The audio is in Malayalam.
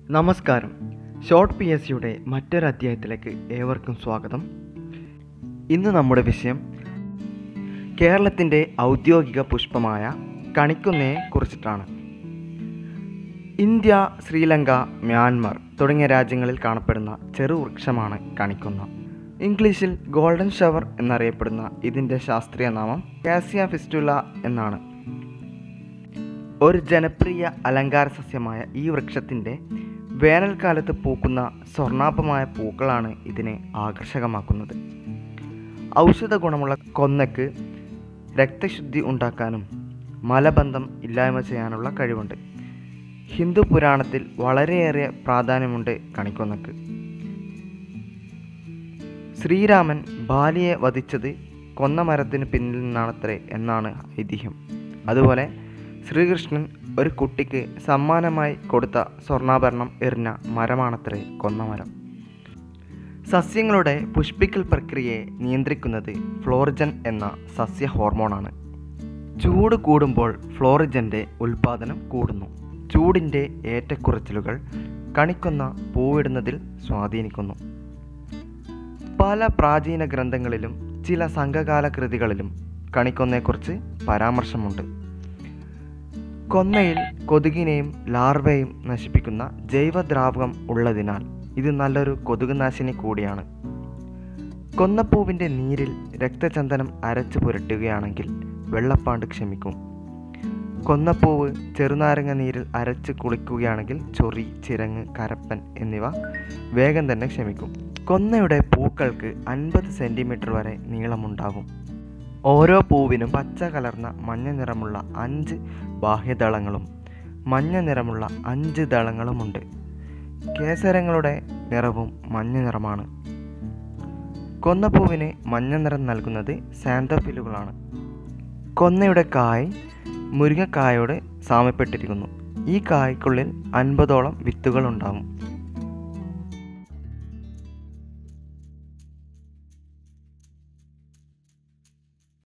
നമസ്കാരം ഷോർട്ട് പി എസ് സിയുടെ മറ്റൊരു അധ്യായത്തിലേക്ക് ഏവർക്കും സ്വാഗതം ഇന്ന് നമ്മുടെ വിഷയം കേരളത്തിൻ്റെ ഔദ്യോഗിക പുഷ്പമായ കണിക്കുന്നയെ കുറിച്ചിട്ടാണ് ഇന്ത്യ ശ്രീലങ്ക മ്യാൻമർ തുടങ്ങിയ രാജ്യങ്ങളിൽ കാണപ്പെടുന്ന ചെറുവൃക്ഷമാണ് കണിക്കുന്ന ഇംഗ്ലീഷിൽ ഗോൾഡൻ ഷവർ എന്നറിയപ്പെടുന്ന ഇതിൻ്റെ ശാസ്ത്രീയ നാമം കാസിയ ഫിസ്റ്റുല എന്നാണ് ഒരു ജനപ്രിയ അലങ്കാര സസ്യമായ ഈ വൃക്ഷത്തിൻ്റെ വേനൽക്കാലത്ത് പൂക്കുന്ന സ്വർണാഭമായ പൂക്കളാണ് ഇതിനെ ആകർഷകമാക്കുന്നത് ഔഷധ ഗുണമുള്ള കൊന്നയ്ക്ക് രക്തശുദ്ധി ഉണ്ടാക്കാനും മലബന്ധം ഇല്ലായ്മ ചെയ്യാനുള്ള കഴിവുണ്ട് ഹിന്ദു പുരാണത്തിൽ വളരെയേറെ പ്രാധാന്യമുണ്ട് കണിക്കൊന്നക്ക് ശ്രീരാമൻ ബാലിയെ വധിച്ചത് കൊന്ന മരത്തിന് പിന്നിൽ നിന്നാണത്രേ എന്നാണ് ഐതിഹ്യം അതുപോലെ ശ്രീകൃഷ്ണൻ ഒരു കുട്ടിക്ക് സമ്മാനമായി കൊടുത്ത സ്വർണ്ണാഭരണം എറിഞ്ഞ മരമാണത്രേ കൊന്നമരം സസ്യങ്ങളുടെ പുഷ്പിക്കൽ പ്രക്രിയയെ നിയന്ത്രിക്കുന്നത് ഫ്ലോറിജൻ എന്ന സസ്യ ഹോർമോണാണ് ചൂട് കൂടുമ്പോൾ ഫ്ലോറിജൻ്റെ ഉൽപ്പാദനം കൂടുന്നു ചൂടിൻ്റെ ഏറ്റക്കുറച്ചിലുകൾ കണിക്കൊന്ന പൂവിടുന്നതിൽ സ്വാധീനിക്കുന്നു പല പ്രാചീന ഗ്രന്ഥങ്ങളിലും ചില സംഘകാല കൃതികളിലും കണിക്കൊന്നയെക്കുറിച്ച് പരാമർശമുണ്ട് കൊന്നയിൽ കൊതുകിനെയും ലാർവയെയും നശിപ്പിക്കുന്ന ജൈവദ്രാവകം ഉള്ളതിനാൽ ഇത് നല്ലൊരു കൊതുകുനാശിനി കൂടിയാണ് കൊന്നപ്പൂവിൻ്റെ നീരിൽ രക്തചന്ദനം അരച്ചു പുരട്ടുകയാണെങ്കിൽ വെള്ളപ്പാണ്ട് ക്ഷമിക്കും കൊന്നപ്പൂവ് ചെറുനാരങ്ങ നീരിൽ അരച്ച് കുളിക്കുകയാണെങ്കിൽ ചൊറി ചിരങ്ങ് കരപ്പൻ എന്നിവ വേഗം തന്നെ ക്ഷമിക്കും കൊന്നയുടെ പൂക്കൾക്ക് അൻപത് സെൻറ്റിമീറ്റർ വരെ നീളമുണ്ടാകും ഓരോ പൂവിനും പച്ച കലർന്ന മഞ്ഞ നിറമുള്ള അഞ്ച് ബാഹ്യദളങ്ങളും മഞ്ഞ നിറമുള്ള അഞ്ച് ദളങ്ങളുമുണ്ട് കേസരങ്ങളുടെ നിറവും മഞ്ഞ നിറമാണ് കൊന്നപ്പൂവിന് മഞ്ഞ നിറം നൽകുന്നത് സാന്തോഫിലുകളാണ് കൊന്നയുടെ കായ് മുരിങ്ങക്കായോട് സാമ്യപ്പെട്ടിരിക്കുന്നു ഈ കായ്ക്കുള്ളിൽ അൻപതോളം വിത്തുകൾ ഉണ്ടാകും